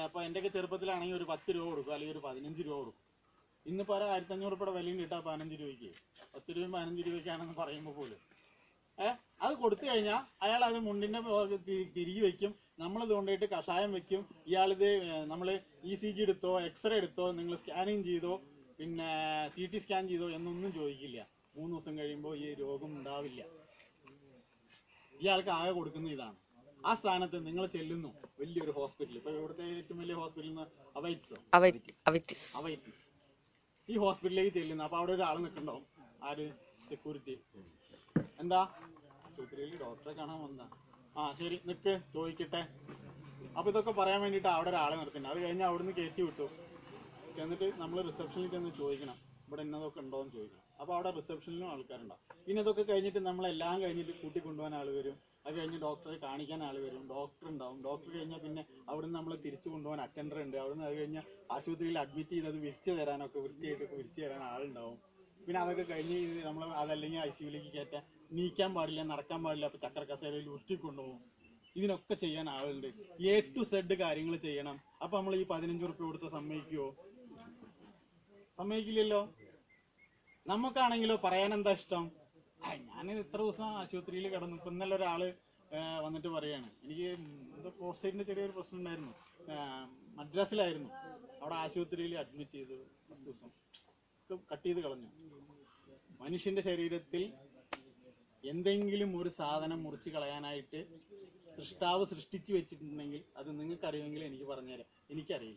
അപ്പോൾ എൻ്റെയൊക്കെ ചെറുപ്പത്തിലാണെങ്കിൽ ഒരു പത്ത് രൂപ കൊടുക്കും അല്ലെങ്കിൽ ഒരു പതിനഞ്ച് രൂപ കൊടുക്കും ഇന്നിപ്പോൾ ഒരു ആയിരത്തഞ്ഞൂറ് രൂപയുടെ വിലയും കിട്ടാം പതിനഞ്ച് രൂപയ്ക്ക് പത്ത് രൂപയും പതിനഞ്ച് രൂപയ്ക്കാണെന്ന് പറയുമ്പോൾ പോലും ഏഹ് അത് കൊടുത്തു കഴിഞ്ഞാൽ അയാൾ അത് മുണ്ടിന്റെ പുറകെ തി- തിരികെ വെക്കും നമ്മളത് കൊണ്ടുപോയിട്ട് കഷായം വെക്കും ഇയാളിത് നമ്മൾ ഇ സി ജി എടുത്തോ എക്സ്റേ എടുത്തോ നിങ്ങൾ സ്കാനിങ് ചെയ്തോ പിന്നെ സി ടി സ്കാൻ ചെയ്തോ എന്നൊന്നും ചോദിക്കില്ല മൂന്ന് ദിവസം കഴിയുമ്പോൾ ഈ രോഗം ഉണ്ടാവില്ല ഇയാൾക്ക് ആകെ കൊടുക്കുന്ന ഇതാണ് ആ സ്ഥാനത്ത് നിങ്ങൾ ചെല്ലുന്നു വലിയൊരു ഹോസ്പിറ്റൽ ഇപ്പൊ ഇവിടുത്തെ ഏറ്റവും വലിയ ഹോസ്പിറ്റൽ അവൈറ്റ്സോ അവറ്റിസ് അവൈറ്റിസ് ഈ ഹോസ്പിറ്റലിലേക്ക് ചെല്ലുന്നു അപ്പൊ അവിടെ ഒരാൾ നിൽക്കണ്ടാവും ആര് സെക്യൂരിറ്റി എന്താ ആശുപത്രിയിൽ ഡോക്ടറെ കാണാൻ വന്നാ ആ ശരി നിക്ക് ചോദിക്കട്ടെ അപ്പൊ ഇതൊക്കെ പറയാൻ വേണ്ടിട്ട് അവിടെ ഒരാളെ നിർത്തുന്നുണ്ട് അത് കഴിഞ്ഞ് അവിടുന്ന് കയറ്റി വിട്ടു ചെന്നിട്ട് നമ്മൾ റിസപ്ഷനിൽ ചെന്ന് ചോദിക്കണം ഇവിടെ ഇന്നതൊക്കെ ഉണ്ടോ എന്ന് ചോദിക്കണം അപ്പൊ അവിടെ റിസപ്ഷനിലും ആൾക്കാരുണ്ടാവും പിന്നെ ഇതൊക്കെ കഴിഞ്ഞിട്ട് നമ്മളെല്ലാം കഴിഞ്ഞിട്ട് കൂട്ടി കൊണ്ടുപോകാൻ ആൾ വരും അത് കഴിഞ്ഞ് ഡോക്ടറെ കാണിക്കാൻ ആൾ വരും ഡോക്ടർ ഉണ്ടാവും ഡോക്ടർ കഴിഞ്ഞാൽ പിന്നെ അവിടുന്ന് നമ്മൾ തിരിച്ചു കൊണ്ടുപോകാൻ അറ്റൻഡർ ഉണ്ട് അവിടുന്ന് അത് കഴിഞ്ഞാൽ ആശുപത്രിയിൽ അഡ്മിറ്റ് ചെയ്ത് അത് വിരിച്ചു തരാനൊക്കെ വൃത്തിയായിട്ടൊക്കെ വിരിച്ചു തരാൻ ആളുണ്ടാവും പിന്നെ അതൊക്കെ കഴിഞ്ഞ് നമ്മൾ അതല്ലെങ്കിൽ ഐ സിയുലേക്ക് കയറ്റാൻ നീക്കാൻ പാടില്ല നടക്കാൻ പാടില്ല അപ്പൊ ചക്ര കസേരയിൽ ഉരുട്ടി കൊണ്ടുപോകും ഇതിനൊക്കെ ചെയ്യാൻ ആളുണ്ട് എ ടു സെഡ് കാര്യങ്ങൾ ചെയ്യണം അപ്പൊ നമ്മൾ ഈ പതിനഞ്ച് റുപ്യ കൊടുത്ത് സമ്മതിക്കുവോ സമ്മതിക്കില്ലല്ലോ നമുക്കാണെങ്കിലോ പറയാൻ എന്താ ഇഷ്ടം ഞാൻ ഇത്ര ദിവസം ആശുപത്രിയിൽ കിടന്നു ഇപ്പൊ ഇന്നലെ ഒരാള് ആ, വന്നിട്ട് പറയാണ് എനിക്ക് എന്തോ പ്രോസ്റ്റേറ്റിന്റെ ചെറിയൊരു പ്രശ്നം ഉണ്ടായിരുന്നു ആ, മദ്രാസിലായിരുന്നു അവിടെ ആശുപത്രിയിൽ അഡ്മിറ്റ് ചെയ്തു പത്ത് ദിവസം കട്ട് ചെയ്ത് കളഞ്ഞു മനുഷ്യന്റെ ശരീരത്തിൽ എന്തെങ്കിലും ഒരു സാധനം മുറിച്ച് കളയാനായിട്ട് സൃഷ്ടാവ് സൃഷ്ടിച്ചു വെച്ചിട്ടുണ്ടെങ്കിൽ അത് നിങ്ങൾക്ക് അറിയുമെങ്കിൽ എനിക്ക് പറഞ്ഞുതരാം എനിക്കറിയില്ല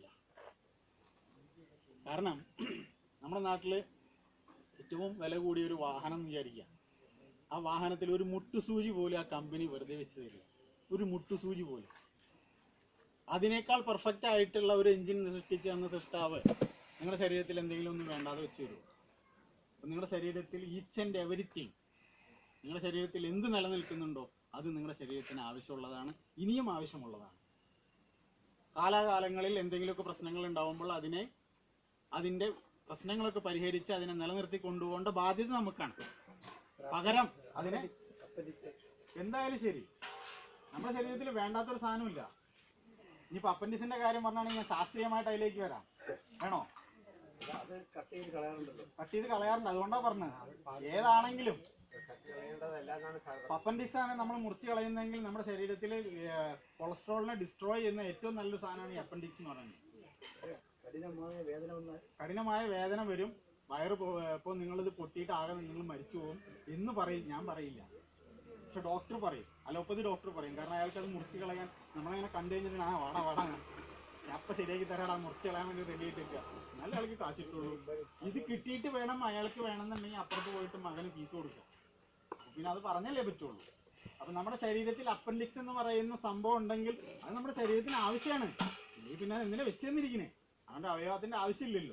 കാരണം നമ്മുടെ നാട്ടില് ഏറ്റവും വില കൂടിയ ഒരു വാഹനം എന്ന് വിചാരിക്കുക ആ വാഹനത്തിൽ ഒരു മുട്ടുസൂചി പോലും ആ കമ്പനി വെറുതെ വെച്ച് തരില്ല ഒരു മുട്ടുസൂചി പോലും അതിനേക്കാൾ പെർഫെക്റ്റ് ആയിട്ടുള്ള ഒരു എഞ്ചിൻ സൃഷ്ടിച്ച് തന്ന സൃഷ്ടാവ് നിങ്ങളുടെ ശരീരത്തിൽ എന്തെങ്കിലും ഒന്നും വേണ്ടാതെ വെച്ച് തരുമോ അപ്പൊ നിങ്ങളുടെ ശരീരത്തിൽ ഈച്ച് ആൻഡ് എവരിത്തിങ് നിങ്ങളുടെ ശരീരത്തിൽ എന്ത് നിലനിൽക്കുന്നുണ്ടോ അത് നിങ്ങളുടെ ശരീരത്തിന് ആവശ്യമുള്ളതാണ് ഇനിയും ആവശ്യമുള്ളതാണ് കാലാകാലങ്ങളിൽ എന്തെങ്കിലുമൊക്കെ പ്രശ്നങ്ങൾ ഉണ്ടാവുമ്പോൾ അതിനെ അതിന്റെ പ്രശ്നങ്ങളൊക്കെ പരിഹരിച്ച് അതിനെ നിലനിർത്തി കൊണ്ടുപോകേണ്ട ബാധ്യത നമുക്കാണ് പകരം അതിനെ എന്തായാലും ശരി നമ്മുടെ ശരീരത്തിൽ വേണ്ടാത്തൊരു സാധനമില്ല ഇനിയിപ്പോ അപ്പൻഡിക്സിന്റെ കാര്യം പറഞ്ഞാണെങ്കിൽ ഞാൻ ശാസ്ത്രീയമായിട്ട് അതിലേക്ക് വരാം വേണോ അത് കട്ട് ചെയ്ത് കളയാറുണ്ടല്ലോ കട്ട് ചെയ്ത് കളയാറുണ്ട് അതുകൊണ്ടാ പറഞ്ഞത് ഏതാണെങ്കിലും കളയേണ്ടതല്ലാന്നാണ് സാർ അപ്പൻഡിക്സ് ആണ് നമ്മൾ മുറിച്ച് കളയുന്നതെങ്കിൽ നമ്മുടെ ശരീരത്തിൽ കൊളസ്ട്രോളിനെ ഡിസ്ട്രോയ് ചെയ്യുന്ന ഏറ്റവും നല്ലൊരു സാധനമാണ് ഈ അപ്പൻഡിക്സ് എന്ന് പറയുന്നത് കഠിനമായ വേദന വന്നാൽ കഠിനമായ വേദന വരും വയറ് ഇപ്പോൾ നിങ്ങളിത് പൊട്ടിയിട്ട് ആകെ നിങ്ങൾ മരിച്ചു പോകും എന്ന് പറയും ഞാൻ പറയില്ല പക്ഷെ ഡോക്ടർ പറയും അലോപ്പതി ഡോക്ടർ പറയും കാരണം അയാൾക്ക് അത് മുറിച്ച് കളയാൻ നമ്മളങ്ങനെ കണ്ടു കഴിഞ്ഞിട്ട് ആ വാടാ വാടാ ഞാൻ അപ്പൊ ശരിയാക്കി തരാടാ മുറിച്ച് കളയാൻ വേണ്ടി റെഡി ആയിട്ടിരിക്കുക നല്ല ആൾക്ക് കാശിട്ടുള്ളൂ ഇത് കിട്ടിയിട്ട് വേണം അയാൾക്ക് വേണമെന്നുണ്ടെങ്കിൽ അപ്പുറത്ത് പോയിട്ട് മകന് ഫീസ് കൊടുക്കുക അപ്പൊ പിന്നെ അത് പറഞ്ഞല്ലേ പറ്റുള്ളൂ അപ്പൊ നമ്മുടെ ശരീരത്തിൽ അപ്പൻഡിക്സ് എന്ന് പറയുന്ന സംഭവം ഉണ്ടെങ്കിൽ അത് നമ്മുടെ ശരീരത്തിന് ആവശ്യമാണ് ഇല്ലെങ്കിൽ പിന്നെ എന്തിനാ വെച്ചെന്നിരിക്കണേ അവന്റെ അവയവത്തിന്റെ ആവശ്യമില്ലല്ലോ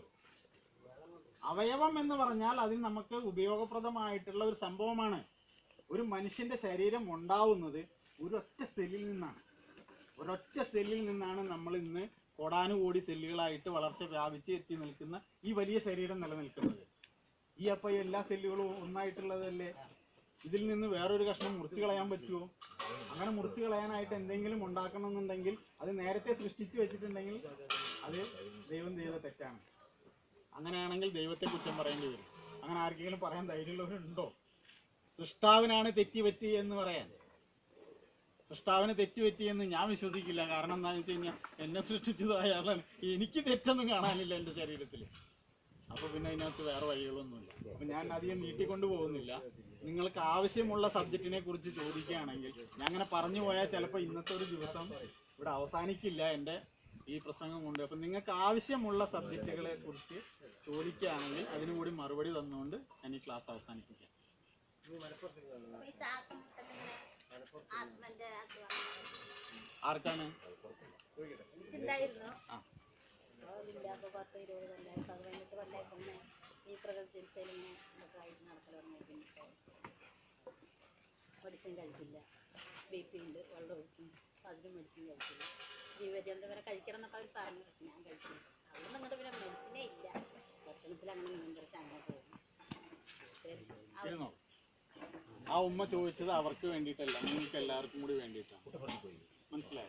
അവയവം എന്ന് പറഞ്ഞാൽ അതിന് നമുക്ക് ഉപയോഗപ്രദമായിട്ടുള്ള ഒരു സംഭവമാണ് ഒരു മനുഷ്യന്റെ ശരീരം ഉണ്ടാവുന്നത് ഒരൊറ്റ സെല്ലിൽ നിന്നാണ് ഒരൊറ്റ സെല്ലിൽ നിന്നാണ് നമ്മൾ ഇന്ന് കോടാനുകോടി സെല്ലുകളായിട്ട് വളർച്ച വ്യാപിച്ച് എത്തി നിൽക്കുന്ന ഈ വലിയ ശരീരം നിലനിൽക്കുന്നത് ഈ അപ്പൊ ഈ എല്ലാ സെല്ലുകളും ഒന്നായിട്ടുള്ളതല്ലേ ഇതിൽ നിന്ന് വേറൊരു കഷ്ണം മുറിച്ചു കളയാൻ പറ്റുമോ അങ്ങനെ മുറിച്ചു കളയാനായിട്ട് എന്തെങ്കിലും ഉണ്ടാക്കണമെന്നുണ്ടെങ്കിൽ അത് നേരത്തെ സൃഷ്ടിച്ചു വെച്ചിട്ടുണ്ടെങ്കിൽ അത് ദൈവം ചെയ്ത തെറ്റാണ് അങ്ങനെയാണെങ്കിൽ ദൈവത്തെ കുറ്റം പറയേണ്ടി വരും അങ്ങനെ ആർക്കെങ്കിലും പറയാൻ ധൈര്യമുള്ളവരുണ്ടോ സൃഷ്ടാവിനാണ് തെറ്റുപറ്റി എന്ന് പറയാൻ സൃഷ്ടാവിന് തെറ്റുപറ്റി എന്ന് ഞാൻ വിശ്വസിക്കില്ല കാരണം എന്താണെന്ന് വെച്ച് കഴിഞ്ഞാൽ എന്നെ സൃഷ്ടിച്ചത് അയാളാണ് എനിക്ക് തെറ്റൊന്നും കാണാനില്ല എൻ്റെ ശരീരത്തിൽ അപ്പൊ പിന്നെ അതിനകത്ത് വേറെ വഴികളൊന്നുമില്ല അപ്പൊ ഞാൻ അധികം നീട്ടിക്കൊണ്ട് പോകുന്നില്ല നിങ്ങൾക്ക് ആവശ്യമുള്ള സബ്ജക്റ്റിനെ കുറിച്ച് ചോദിക്കുകയാണെങ്കിൽ ഞാൻ അങ്ങനെ പറഞ്ഞു പോയാൽ ചിലപ്പോൾ ഇന്നത്തെ ഒരു ദിവസം ഇവിടെ അവസാനിക്കില്ല എൻ്റെ ഈ പ്രസംഗം കൊണ്ട് അപ്പൊ നിങ്ങൾക്ക് ആവശ്യമുള്ള സബ്ജക്റ്റുകളെ കുറിച്ച് ചോദിക്കുകയാണെങ്കിൽ അതിനു കൂടി മറുപടി തന്നുകൊണ്ട് ഞാൻ ഈ ക്ലാസ് അവസാനിപ്പിക്കാം ഈ ശ്വാസം മുട്ടലിങ്ങനെ ആത്മന്റെ ആർക്കാണ് ഉണ്ടായിരുന്നു ആ. അതില്ല അപ്പൊ പത്ത് ഇരുപത് കൊല്ലായി പതിനെട്ട് കൊല്ലായി പിന്നെ ഈ പ്രകൃതി ചികിത്സയിൽ ഇങ്ങനെ ഇതൊക്കെ ആയിട്ട് നടക്കൽ തുടങ്ങി മെഡിസിൻ കഴിക്കില്ല ബി പി ഉണ്ട് വെള്ളം ഒഴിക്കും അപ്പൊ അതിന് മെഡിസിൻ കഴിക്കില്ല ജീവജന്തു വരെ കഴിക്കണം എന്നൊക്കെ അവർ പറഞ്ഞു പക്ഷെ ഞാൻ കഴിക്കില്ല അതുകൊണ്ട് അങ്ങോട്ട് പിന്നെ മെഡിസിനേ ഇല്ല ഭക്ഷണത്തിൽ അങ്ങനെ നിയന്ത്രിച്ച് അങ്ങനെ പോകും ഇത്രയും ഇരുന്നോ ആ ഉമ്മ ചോദിച്ചത് അവർക്ക് വേണ്ടിയിട്ടല്ല നിങ്ങൾക്ക് എല്ലാവർക്കും കൂടി വേണ്ടിയിട്ടാണ് മനസ്സിലായോ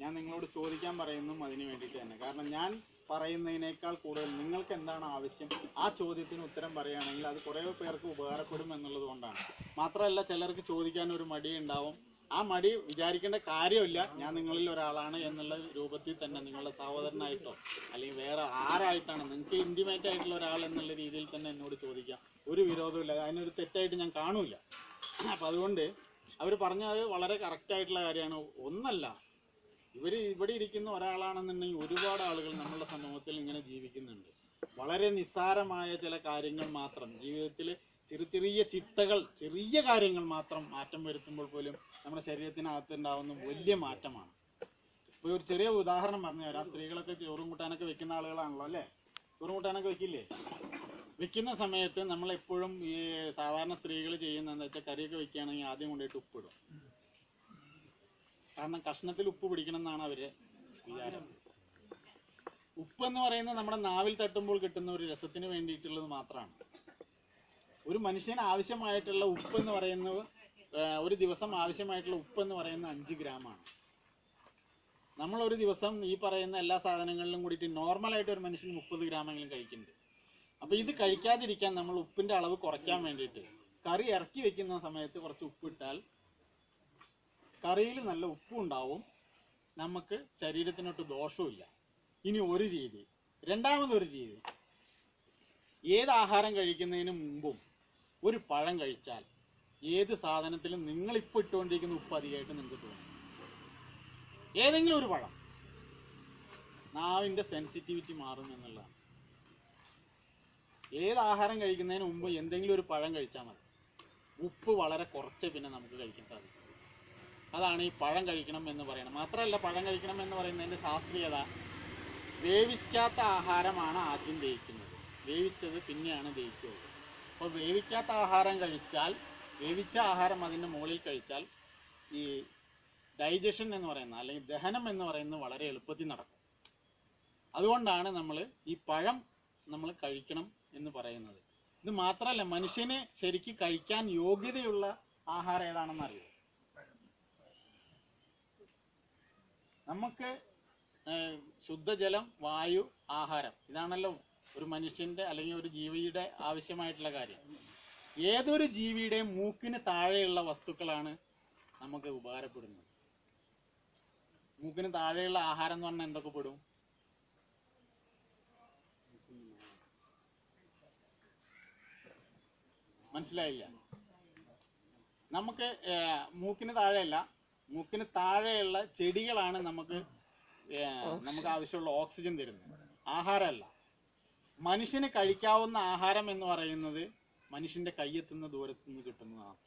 ഞാൻ നിങ്ങളോട് ചോദിക്കാൻ പറയുന്നതും അതിന് വേണ്ടിയിട്ട് തന്നെ കാരണം ഞാൻ പറയുന്നതിനേക്കാൾ കൂടുതൽ നിങ്ങൾക്ക് എന്താണ് ആവശ്യം ആ ചോദ്യത്തിന് ഉത്തരം പറയുകയാണെങ്കിൽ അത് കുറേ പേർക്ക് ഉപകാരപ്പെടും എന്നുള്ളത് കൊണ്ടാണ് മാത്രമല്ല ചിലർക്ക് ചോദിക്കാൻ ഒരു മടി ഉണ്ടാവും ആ മടി വിചാരിക്കേണ്ട കാര്യമില്ല ഞാൻ നിങ്ങളിൽ ഒരാളാണ് എന്നുള്ള രൂപത്തിൽ തന്നെ നിങ്ങളുടെ സഹോദരനായിട്ടോ അല്ലെങ്കിൽ വേറെ ആരായിട്ടാണ് നിങ്ങൾക്ക് ഇൻറ്റിമേറ്റ് ആയിട്ടുള്ള ഒരാൾ എന്നുള്ള രീതിയിൽ തന്നെ എന്നോട് ചോദിക്കാം ഒരു വിരോധമില്ല അതിനൊരു തെറ്റായിട്ട് ഞാൻ കാണൂല അപ്പം അതുകൊണ്ട് അവർ പറഞ്ഞത് വളരെ കറക്റ്റ് ആയിട്ടുള്ള കാര്യമാണ് ഒന്നല്ല ഇവർ ഇവിടെ ഇരിക്കുന്ന ഒരാളാണെന്നുണ്ടെങ്കിൽ ഒരുപാട് ആളുകൾ നമ്മുടെ സമൂഹത്തിൽ ഇങ്ങനെ ജീവിക്കുന്നുണ്ട് വളരെ നിസ്സാരമായ ചില കാര്യങ്ങൾ മാത്രം ജീവിതത്തിൽ ചെറിയ ചെറിയ ചിട്ടകൾ ചെറിയ കാര്യങ്ങൾ മാത്രം മാറ്റം വരുത്തുമ്പോൾ പോലും നമ്മുടെ ശരീരത്തിനകത്ത് ഉണ്ടാവുന്ന വലിയ മാറ്റമാണ് ഇപ്പോൾ ഒരു ചെറിയ ഉദാഹരണം പറഞ്ഞു തരാം സ്ത്രീകളൊക്കെ ചോറും കൂട്ടാനൊക്കെ വെക്കുന്ന ആളുകളാണല്ലോ അല്ലേ ചോറും കൂട്ടാനൊക്കെ വെക്കില്ലേ വെക്കുന്ന സമയത്ത് നമ്മൾ എപ്പോഴും ഈ സാധാരണ സ്ത്രീകൾ ചെയ്യുന്ന എന്താ വെച്ചാൽ കറിയൊക്കെ വെക്കുകയാണെങ്കിൽ ആദ്യം കൊണ്ടുപോയിട്ട് ഉപ്പിടും കാരണം കഷ്ണത്തിൽ ഉപ്പ് പിടിക്കണം എന്നാണ് അവര് വിചാരം ഉപ്പ് എന്ന് പറയുന്നത് നമ്മുടെ നാവിൽ തട്ടുമ്പോൾ കിട്ടുന്ന ഒരു രസത്തിന് വേണ്ടിയിട്ടുള്ളത് മാത്രമാണ് ഒരു മനുഷ്യന് ആവശ്യമായിട്ടുള്ള ഉപ്പ് എന്ന് പറയുന്നത് ആ, ഒരു ദിവസം ആവശ്യമായിട്ടുള്ള ഉപ്പ് എന്ന് പറയുന്നത് അഞ്ച് ഗ്രാമാണ് നമ്മൾ ഒരു ദിവസം ഈ പറയുന്ന എല്ലാ സാധനങ്ങളിലും കൂടിയിട്ട് നോർമലായിട്ട് ഒരു മനുഷ്യന് മുപ്പത് ഗ്രാമെങ്കിലും കഴിക്കുന്നുണ്ട് അപ്പൊ ഇത് കഴിക്കാതിരിക്കാൻ നമ്മൾ ഉപ്പിന്റെ അളവ് കുറയ്ക്കാൻ വേണ്ടിയിട്ട് കറി ഇറക്കി വെക്കുന്ന സമയത്ത് കുറച്ച് ഉപ്പിട്ടാൽ കറിയിൽ നല്ല ഉപ്പും ഉണ്ടാവും നമുക്ക് ശരീരത്തിനൊട്ട് ദോഷവുമില്ല ഇനി ഒരു രീതി രണ്ടാമതൊരു രീതി ഏത് ആഹാരം കഴിക്കുന്നതിന് മുമ്പും ഒരു പഴം കഴിച്ചാൽ ഏത് സാധനത്തിലും നിങ്ങൾ ഇപ്പോൾ ഇട്ടുകൊണ്ടിരിക്കുന്ന ഉപ്പ് അധികമായിട്ട് നിങ്ങൾക്ക് തോന്നും ഏതെങ്കിലും ഒരു പഴം നാവിൻ്റെ സെൻസിറ്റിവിറ്റി മാറും എന്നുള്ളതാണ് ഏത് ആഹാരം കഴിക്കുന്നതിന് മുമ്പ് എന്തെങ്കിലും ഒരു പഴം കഴിച്ചാൽ മതി ഉപ്പ് വളരെ കുറച്ചേ പിന്നെ നമുക്ക് കഴിക്കാൻ സാധിക്കും അതാണ് ഈ പഴം കഴിക്കണം എന്ന് പറയുന്നത് മാത്രമല്ല പഴം കഴിക്കണം എന്ന് പറയുന്നതിൻ്റെ ശാസ്ത്രീയത വേവിക്കാത്ത ആഹാരമാണ് ആദ്യം ദഹിക്കുന്നത് വേവിച്ചത് പിന്നെയാണ് ദഹിക്കുകയുള്ളൂ അപ്പോൾ വേവിക്കാത്ത ആഹാരം കഴിച്ചാൽ വേവിച്ച ആഹാരം അതിൻ്റെ മുകളിൽ കഴിച്ചാൽ ഈ ഡൈജഷൻ എന്ന് പറയുന്നത് അല്ലെങ്കിൽ ദഹനം എന്ന് പറയുന്നത് വളരെ എളുപ്പത്തിൽ നടക്കും അതുകൊണ്ടാണ് നമ്മൾ ഈ പഴം നമ്മൾ കഴിക്കണം എന്ന് പറയുന്നത് ഇത് മാത്രമല്ല മനുഷ്യന് ശരിക്ക് കഴിക്കാൻ യോഗ്യതയുള്ള ആഹാരം ഏതാണെന്ന് അറിയോ നമുക്ക് ഏഹ്, ശുദ്ധജലം വായു ആഹാരം ഇതാണല്ലോ ഒരു മനുഷ്യന്റെ അല്ലെങ്കിൽ ഒരു ജീവിയുടെ ആവശ്യമായിട്ടുള്ള കാര്യം ഏതൊരു ജീവിയുടെയും മൂക്കിന് താഴെയുള്ള വസ്തുക്കളാണ് നമുക്ക് ഉപകാരപ്പെടുന്നത് മൂക്കിന് താഴെയുള്ള ആഹാരം എന്ന് പറഞ്ഞാൽ എന്തൊക്കെ പെടും മനസ്സിലായില്ല നമുക്ക് ഏഹ്, മൂക്കിന് താഴെയല്ല മൂക്കിന് താഴെയുള്ള ചെടികളാണ് നമുക്ക് ഏഹ്, നമുക്ക് ആവശ്യമുള്ള ഓക്സിജൻ തരുന്നത് ആഹാരമല്ല മനുഷ്യന് കഴിക്കാവുന്ന ആഹാരം എന്ന് പറയുന്നത് മനുഷ്യന്റെ കയ്യെത്തുന്ന ദൂരത്ത് നിന്ന് കിട്ടുന്നത് മാത്രം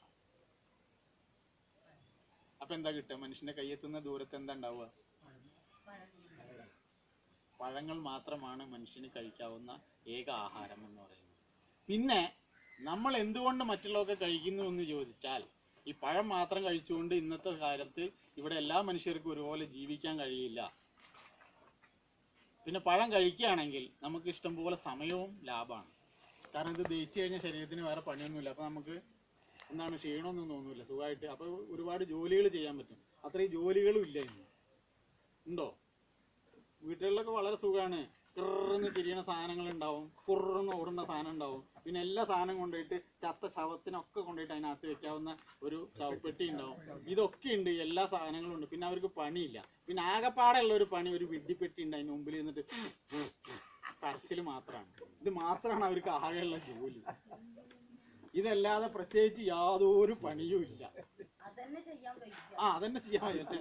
അപ്പൊ എന്താ കിട്ടുക മനുഷ്യന്റെ കയ്യെത്തുന്ന ദൂരത്ത് എന്താ ഉണ്ടാവുക പഴങ്ങൾ മാത്രമാണ് മനുഷ്യന് കഴിക്കാവുന്ന ഏക ആഹാരം എന്ന് പറയുന്നത് പിന്നെ നമ്മൾ എന്തുകൊണ്ട് മറ്റുള്ളതൊക്കെ കഴിക്കുന്നു എന്ന് ചോദിച്ചാൽ ഈ പഴം മാത്രം കഴിച്ചുകൊണ്ട് ഇന്നത്തെ കാലത്ത് ഇവിടെ എല്ലാ മനുഷ്യർക്കും ഒരുപോലെ ജീവിക്കാൻ കഴിയില്ല പിന്നെ പഴം കഴിക്കുകയാണെങ്കിൽ നമുക്ക് ഇഷ്ടംപോലെ സമയവും ലാഭമാണ് കാരണം ഇത് ദഹിച്ചു കഴിഞ്ഞാൽ ശരീരത്തിന് വേറെ പണിയൊന്നുമില്ല അപ്പോൾ നമുക്ക് എന്താണ് ക്ഷീണമൊന്നും തോന്നില്ല സുഖമായിട്ട് അപ്പോൾ ഒരുപാട് ജോലികൾ ചെയ്യാൻ പറ്റും അത്രയും ജോലികളും ഇല്ല ഇന്ന് ഉണ്ടോ വീട്ടുകളിലൊക്കെ വളരെ സുഖമാണ് കിറന്ന് തിരിയണ സാധനങ്ങൾ ഉണ്ടാവും കുറന്ന് ഓടുന്ന സാധനം ഉണ്ടാവും പിന്നെ എല്ലാ സാധനം കൊണ്ടുപോയിട്ട് ചത്ത ശവത്തിനൊക്കെ കൊണ്ടുപോയിട്ട് അതിനകത്ത് വെക്കാവുന്ന ഒരു ശവപ്പെട്ടി ഉണ്ടാവും ഇതൊക്കെ ഉണ്ട് എല്ലാ സാധനങ്ങളും ഉണ്ട് പിന്നെ അവർക്ക് പണിയില്ല പിന്നെ ആകെപ്പാടെയുള്ള ഒരു പണി ഒരു വിഡ്ഢിപ്പെട്ടി ഉണ്ട് അതിന് മുമ്പിൽ നിന്നിട്ട് കരച്ചിൽ മാത്രമാണ് ഇത് മാത്രമാണ് അവർക്ക് ആകെയുള്ള ജോലി ഇതല്ലാതെ പ്രത്യേകിച്ച് യാതൊരു പണിയും ഇല്ല അതന്നെ ചെയ്യാൻ പറ്റില്ല ആ അതന്നെ ചെയ്യാൻ പറ്റേ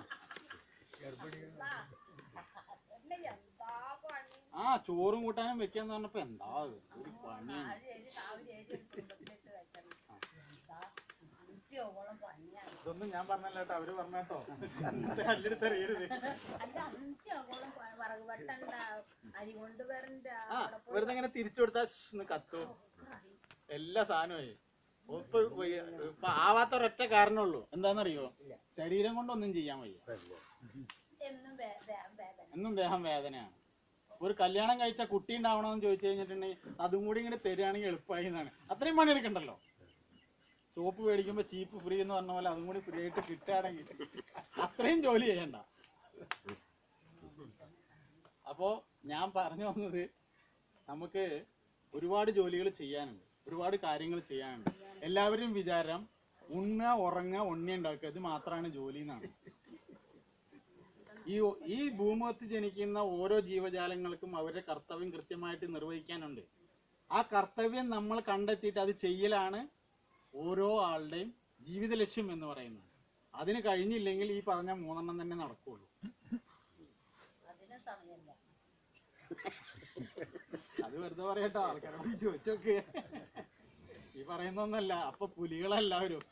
അതന്നെ എന്താ പണി ആ ചോറും കൂട്ടാനും വെക്കാന്ന് പറഞ്ഞപ്പോ എന്താ ഇത്? ഒരു പണിയാണ് അത് എഴുതി രാവിലെ എഴുതി കുടുംബത്തിലിട്ട് വെക്കണം എന്താ അന്ത്യോളം പണിയാണ് ഇതൊന്നും ഞാൻ പറഞ്ഞല്ല കേട്ടോ അവര് പറഞ്ഞേട്ടോ കല്ലെടുത്ത് എറിയരുത് അല്ല അന്ത്യോളം വറക് വെട്ടണ്ട അരി കൊണ്ടുവരണ്ട ആ അവിടെ പോയി വെറുതെ ഇങ്ങനെ തിരിച്ചു കൊടുത്താൽ കത്തു എല്ലാ സാധനമായി ഇപ്പൊ ഇപ്പൊ ആവാത്ത ഒരൊറ്റ കാരണമുള്ളൂ എന്താണെന്നറിയോ ശരീരം കൊണ്ടൊന്നും ചെയ്യാൻ വയ്യ എന്നും വേ- വേ- വേദന എന്നും ദേഹം വേദനയാണ് ഒരു കല്യാണം കഴിച്ച കുട്ടി ഉണ്ടാവണമെന്ന് ചോദിച്ചു കഴിഞ്ഞിട്ടുണ്ടെങ്കിൽ അതും കൂടി ഇങ്ങനെ തരികയാണെങ്കിൽ എളുപ്പമായി എന്നാണ് അത്രയും പണിയെടുക്കണ്ടല്ലോ സോപ്പ് മേടിക്കുമ്പോൾ ചീപ്പ് ഫ്രീ എന്ന് പറഞ്ഞ പോലെ അതും കൂടി ഫ്രീ ആയിട്ട് കിട്ടുകയാണെങ്കിൽ അത്രയും ജോലി ചെയ്യണ്ട അപ്പോ ഞാൻ പറഞ്ഞു വന്നത് നമുക്ക് ഒരുപാട് ജോലികൾ ചെയ്യാനുണ്ട് ഒരുപാട് കാര്യങ്ങൾ ചെയ്യാനുണ്ട് എല്ലാവരും വിചാരം ഉണ്ണ ഉറങ്ങ ഉണ്ണി ഉണ്ടാക്കുക ഇത് മാത്രമാണ് ജോലി എന്നാണ് ഈ ഈ ഭൂമുഖത്ത് ജനിക്കുന്ന ഓരോ ജീവജാലങ്ങൾക്കും അവരുടെ കർത്തവ്യം കൃത്യമായിട്ട് നിർവഹിക്കാനുണ്ട് ആ കർത്തവ്യം നമ്മൾ കണ്ടെത്തിയിട്ട് അത് ചെയ്യലാണ് ഓരോ ആളുടെയും ജീവിത ലക്ഷ്യം എന്ന് പറയുന്നത് അതിന് കഴിഞ്ഞില്ലെങ്കിൽ ഈ പറഞ്ഞ മൂന്നെണ്ണം തന്നെ നടക്കുള്ളൂ അതിന് സമയമില്ല അത് വെറുതെ പറയട്ടോ ആൾക്കാരോട് ചോദിച്ചോക്ക് ഈ പറയുന്നൊന്നല്ല അപ്പൊ പുലികളെല്ലാവരും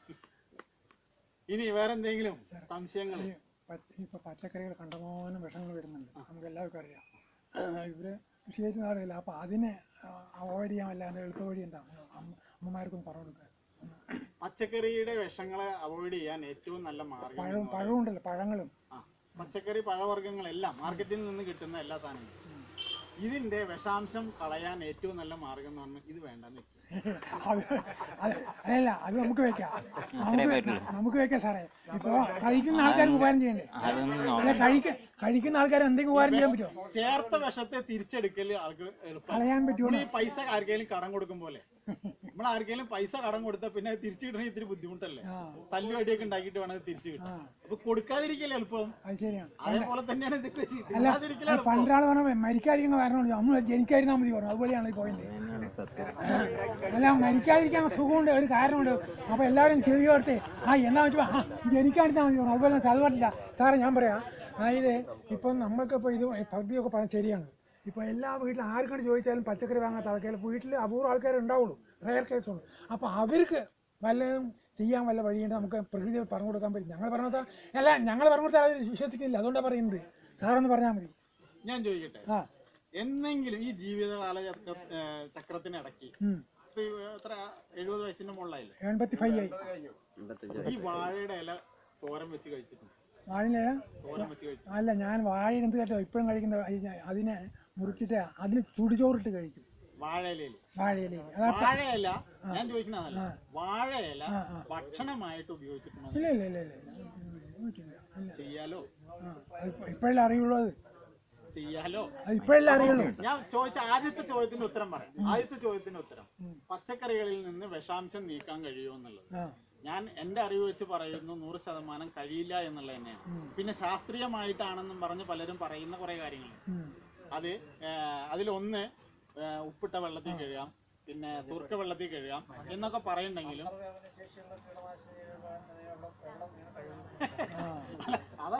ഇനി വേറെന്തെങ്കിലും സംശയങ്ങൾ ഈ പച്ച- ഇപ്പൊ പച്ചക്കറികൾ കണ്ടമാനം വിഷങ്ങൾ വരുന്നുണ്ട് നമുക്ക് എല്ലാവർക്കും അറിയാം ഇവര് കൃഷി ചെയ്ത് നാടില്ല അപ്പൊ അതിനെ അവോയ്ഡ് ചെയ്യാൻ അല്ലാതെ എളുപ്പ വഴി എന്താ അമ്മ- അമ്മമാർക്കും പറഞ്ഞു കൊടുക്കുക പച്ചക്കറിയുടെ വിഷങ്ങളെ അവോയ്ഡ് ചെയ്യാൻ ഏറ്റവും നല്ല മാർഗം പഴവും പഴവും ഉണ്ടല്ലോ പഴങ്ങളും ആ, പച്ചക്കറി പഴവർഗ്ഗങ്ങളെല്ലാം മാർക്കറ്റിൽ നിന്ന് കിട്ടുന്ന എല്ലാ സാധനങ്ങളും ഇതിന്റെ വിഷാംശം കളയാൻ ഏറ്റവും നല്ല മാർഗം എന്ന് പറഞ്ഞാൽ ഇത് വേണ്ടെന്ന് വെച്ചു അത് അത് അല്ല അത് നമുക്ക് വെക്കാം നമുക്ക് വെക്കാം നമുക്ക് വെക്കാം സാറേ ഇപ്പൊ കഴിക്കുന്ന ആൾക്കാർക്ക് ഉപകാരം ചെയ്യണ്ടേ അല്ല കഴിക്ക കഴിക്കുന്ന ആൾക്കാർ എന്തെങ്കിലും ഉപകാരം ചെയ്യാൻ പറ്റുമോ ചേർത്ത വിഷത്തെ തിരിച്ചെടുക്കൽ ആൾക്ക് എളുപ്പം കളയാൻ പറ്റുമോ നമ്മൾ ഈ പൈസ ആർക്കെങ്കിലും കടം കൊടുക്കും പോലെ നമ്മൾ ആർക്കെങ്കിലും പൈസ കടം കൊടുത്താൽ പിന്നെ അത് തിരിച്ചു കിട്ടണമെങ്കിൽ ഇത്തിരി ബുദ്ധിമുട്ടല്ലേ ആ തല്ലു അടിയൊക്കെ ഉണ്ടാക്കിയിട്ട് വേണം അത് തിരിച്ചു കിട്ടാൻ ആ അപ്പൊ കൊടുക്കാതിരിക്കൽ എളുപ്പം അത് ശരിയാണ് അതേപോലെ തന്നെയാണ് ഇത് അല്ല തിരിക്കാതിരിക്കൽ എളുപ്പം പണ്ടൊരാൾ പറഞ്ഞ മരിക്കാതിരിക്കുന്ന കാരണം അന്ന് ജനിക്കാതിരുന്നാൽ മതി പറഞ്ഞു അതുപോലെയാണ് ഈ പോയിന്റ് അല്ല മരിക്കാതിരിക്കാൻ സുഖമുണ്ട് ഒരു കാരണമുണ്ട് അപ്പൊ എല്ലാവരും ചെറിയ കൊടുത്ത് ആ എന്താ വെച്ചാൽ ആ ജനിക്കാതിരുന്നാൽ മതി പറഞ്ഞു അതുപോലെ അത് പറ്റില്ല സാറേ ഞാൻ പറയാം അതായത് ഇപ്പം നമ്മൾക്കിപ്പോൾ ഇത് പകുതിയൊക്കെ പറഞ്ഞാൽ ശരിയാണ് ഇപ്പോൾ എല്ലാ വീട്ടിലും ആർക്കും ചോദിച്ചാലും പച്ചക്കറി വാങ്ങാത്ത ആൾക്കാർ വീട്ടിൽ അപൂർവ ആൾക്കാർ ഉണ്ടാവുള്ളൂ റയർ കേസുള്ളൂ അപ്പോൾ അവർക്ക് വല്ലതും ചെയ്യാൻ വല്ല വഴിയുണ്ട് നമുക്ക് പ്രകൃതി പറഞ്ഞു കൊടുക്കാൻ പറ്റും ഞങ്ങൾ പറഞ്ഞു കൊടുത്താൽ അല്ല ഞങ്ങൾ പറഞ്ഞു കൊടുത്താൽ അവർ വിശ്വസിക്കുന്നില്ല അതുകൊണ്ടാണ് പറയുന്നത് സാറൊന്ന് പറഞ്ഞാൽ മതി ഞാൻ ചോദിക്കട്ടെ ആ എന്നെങ്കിലും ഈ ജീവിതകാല ചക്ര ഏഹ് ചക്രത്തിനിടയ്ക്ക് ഉം. ഇപ്പൊ ഈ എത്ര എഴുപത് വയസ്സിന്റെ മുകളിലായില്ലേ എൺപത്തി ഫൈവ് ആയി ഈ വാഴയുടെ ഇല തോരൻ വെച്ച് കഴിച്ചിട്ടുണ്ട് വാഴയില തോരൻ വെച്ച് കഴിച്ചു അല്ല ഞാൻ വാഴ എന്ത് കേട്ടോ ഇപ്പോഴും കഴിക്കുന്ന അയി- അതിനെ മുറിച്ചിട്ട് അതിൽ ചുടുചോറിട്ട് കഴിക്കും വാഴയിലയിൽ വാഴയില അതാ വാഴയില ഞാൻ ചോദിക്കുന്നതല്ല ആ. വാഴയില ആ, ആ. ഭക്ഷണമായിട്ട് ഉപയോഗിച്ചിട്ടുണ്ടോ ഇല്ല ഇല്ല ഇല്ല ഇല്ല ഉപയോഗിക്കില്ല. ഇല്ല ചെയ്യാലോ ആ അതിപ്പോ ഇപ്പോഴല്ലേ അറിയുള്ളൂ അത് ചെയ്യാലോ അത് ഇപ്പോഴല്ലേ അറിയുള്ളൂ ഞാൻ ചോദിച്ച ആദ്യത്തെ ചോദ്യത്തിന് ഉത്തരം പറയാം ആദ്യത്തെ ചോദ്യത്തിന് ഉത്തരം ഉം. പച്ചക്കറികളിൽ നിന്ന് വിഷാംശം നീക്കാൻ കഴിയുമോ എന്നുള്ളത് ആ ഞാൻ എന്റെ അറിവ് വെച്ച് പറയുന്നു നൂറ് ശതമാനം കഴിയില്ല എന്നുള്ളത് തന്നെയാണ് ഉം. പിന്നെ ശാസ്ത്രീയമായിട്ടാണെന്നും പറഞ്ഞ് പലരും പറയുന്ന കുറെ കാര്യങ്ങൾ ഉം. അത് ഏഹ്, അതിലൊന്ന് ഏഹ്, ഉപ്പിട്ട വെള്ളത്തിൽ കഴുകാം പിന്നെ സുർക്ക വെള്ളത്തിൽ കഴുകാം എന്നൊക്കെ പറയുന്നുണ്ടെങ്കിലും ആ